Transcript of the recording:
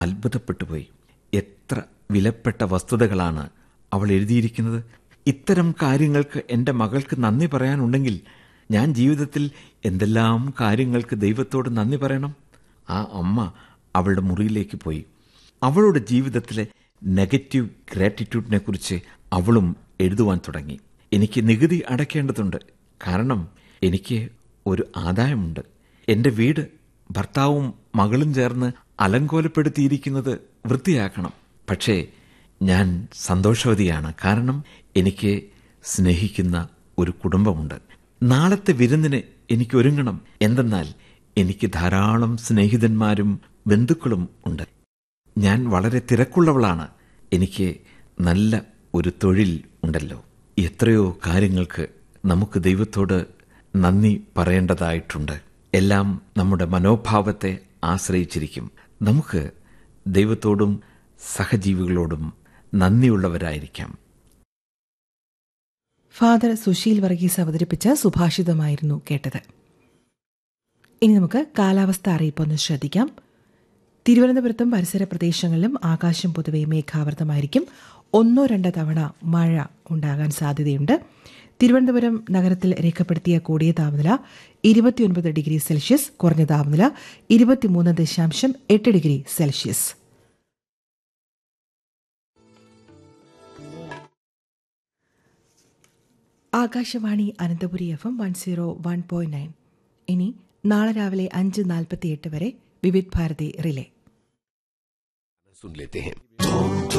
അത്ഭുതപ്പെട്ടു പോയി എത്ര വിലപ്പെട്ട വസ്തുതകളാണ് അവൾ എഴുതിയിരിക്കുന്നത് ഇത്തരം കാര്യങ്ങൾക്ക് എൻ്റെ മകൾക്ക് നന്ദി പറയാനുണ്ടെങ്കിൽ ഞാൻ ജീവിതത്തിൽ എന്തെല്ലാം കാര്യങ്ങൾക്ക് ദൈവത്തോട് നന്ദി പറയണം ആ അമ്മ അവളുടെ മുറിയിലേക്ക് പോയി അവളുടെ ജീവിതത്തിലെ നെഗറ്റീവ് ഗ്രാറ്റിറ്റ്യൂഡിനെ കുറിച്ച് അവളും എഴുതുവാൻ തുടങ്ങി എനിക്ക് നികുതി അടയ്ക്കേണ്ടതുണ്ട് കാരണം എനിക്ക് ഒരു ആദായമുണ്ട് എൻ്റെ വീട് ഭർത്താവും മകളും ചേർന്ന് അലങ്കോലപ്പെടുത്തിയിരിക്കുന്നത് വൃത്തിയാക്കണം പക്ഷേ ഞാൻ സന്തോഷവതിയാണ് കാരണം എനിക്ക് സ്നേഹിക്കുന്ന ഒരു കുടുംബമുണ്ട് നാളത്തെ വിരുന്നിന് എനിക്ക് ഒരുങ്ങണം എന്തെന്നാൽ എനിക്ക് ധാരാളം സ്നേഹിതന്മാരും ബന്ധുക്കളും ഉണ്ട് ഞാൻ വളരെ തിരക്കുള്ളവളാണ് എനിക്ക് നല്ല ഒരു തൊഴിൽ ഉണ്ടല്ലോ എത്രയോ കാര്യങ്ങൾക്ക് നമുക്ക് ദൈവത്തോട് നന്ദി പറയേണ്ടതായിട്ടുണ്ട് എല്ലാം നമ്മുടെ മനോഭാവത്തെ ആശ്രയിച്ചിരിക്കും നമുക്ക് ദൈവത്തോടും സഹജീവികളോടും നന്ദിയുള്ളവരായിരിക്കാം ഫാദർ സുശീൽ വർഗീസ് അവതരിപ്പിച്ച സുഭാഷിതമായിരുന്നു കേട്ടത് ഇനി നമുക്ക് കാലാവസ്ഥ അറിയിപ്പൊന്ന് ശ്രദ്ധിക്കാം തിരുവനന്തപുരത്തും പരിസര പ്രദേശങ്ങളിലും ആകാശം പൊതുവെ മേഘാവൃതമായിരിക്കും ഒന്നോ രണ്ടോ തവണ മഴ ഉണ്ടാകാൻ സാധ്യതയുണ്ട് തിരുവനന്തപുരം നഗരത്തിൽ രേഖപ്പെടുത്തിയ കൂടിയ താപനില ഇരുപത്തിയൊൻപത് ഡിഗ്രി സെൽഷ്യസ് കുറഞ്ഞ താപനില ഇരുപത്തിമൂന്ന് ദശാംശം എട്ട് degree Celsius Akashvani Ananthapuri F M one zero one point nine ഇനി നാളെ രാവിലെ അഞ്ച് നാൽപ്പത്തിയെട്ട് വരെ വിവിധ് ഭാരതി റിലേ सुन लेते हैं